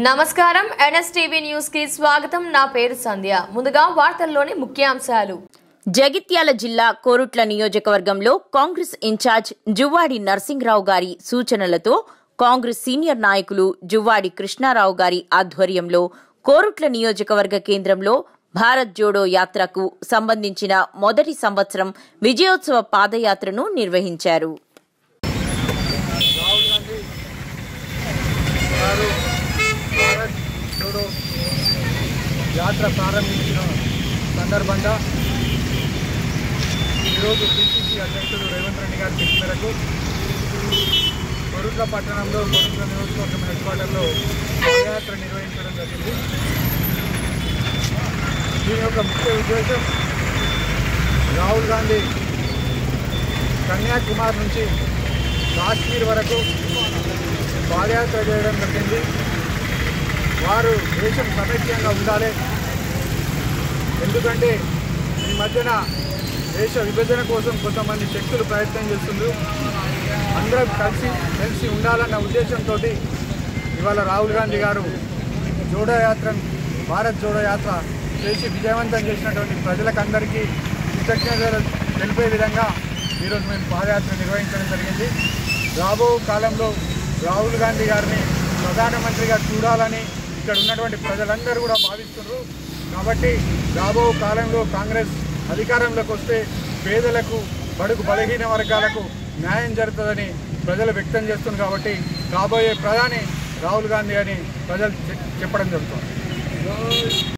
నమస్కారం NSTV news కి స్వాగతం నా పేరు సంధ్య ముందుగా వార్తల్లోని ముఖ్యాంశాలు జగిత్యాల జిల్లా కోరుట్ల నియోజకవర్గంలో కాంగ్రెస్ ఇన్ఛార్జ్ జువ్వాడి నర్సింగ్రావు గారి సూచనలతో కాంగ్రెస్ సీనియర్ నాయకులు జువ్వాడి కృష్ణారావు గారి ఆధ్వర్యంలో కోరుట్ల నియోజకవర్గ కేంద్రంలో భారత్ జోడో యాత్రకు సంబంధించిన మొదటి సంవత్సరం విజయోత్సవ పాదయాత్రను నిర్వహించారు రాహుల్ గాంధీ గారు భారత్ జోడో యాత్ర ప్రారంభించిన సందర్భంగా ఈరోజు పిసిసి అధ్యక్షుడు రేవంత్ రెడ్డి గారి పిలుపు మేరకు కొరుట్ల పట్టణంలో కొరుట్ల నియోజకవర్గం హెడ్ క్వార్టర్లో పాదయాత్ర నిర్వహించడం జరిగింది దీని యొక్క ముఖ్య ఉద్దేశం రాహుల్ గాంధీ కన్యాకుమారి నుంచి కాశ్మీర్ వరకు పాదయాత్ర చేయడం జరిగింది వారు దేశం సమైక్యంగా ఉండాలి ఎందుకంటే ఈ మధ్యన దేశ విభజన కోసం కొంతమంది శక్తులు ప్రయత్నం చేస్తున్నారు అందరం కలిసి కలిసి ఉండాలన్న ఉద్దేశంతో ఇవాళ రాహుల్ గాంధీ గారు జోడో యాత్ర భారత్ జోడో యాత్ర చేసి విజయవంతం చేసినటువంటి ప్రజలకందరికీ కృతజ్ఞతలు తెలిపే విధంగా ఈరోజు మేము పాదయాత్ర నిర్వహించడం జరిగింది రాబో కాలంలో రాహుల్ గాంధీ గారిని ప్రధానమంత్రిగా చూడాలని ఇక్కడ ఉన్నటువంటి ప్రజలందరూ కూడా భావిస్తున్నారు కాబట్టి రాబో కాలంలో కాంగ్రెస్ అధికారంలోకి వస్తే పేదలకు బడుగు బలహీన వర్గాలకు న్యాయం జరుగుతుందని ప్రజలు వ్యక్తం చేస్తున్నారు కాబట్టి రాబోయే ప్రధాని రాహుల్ గాంధీ అని ప్రజలు చె- చెప్పడం జరుగుతుంది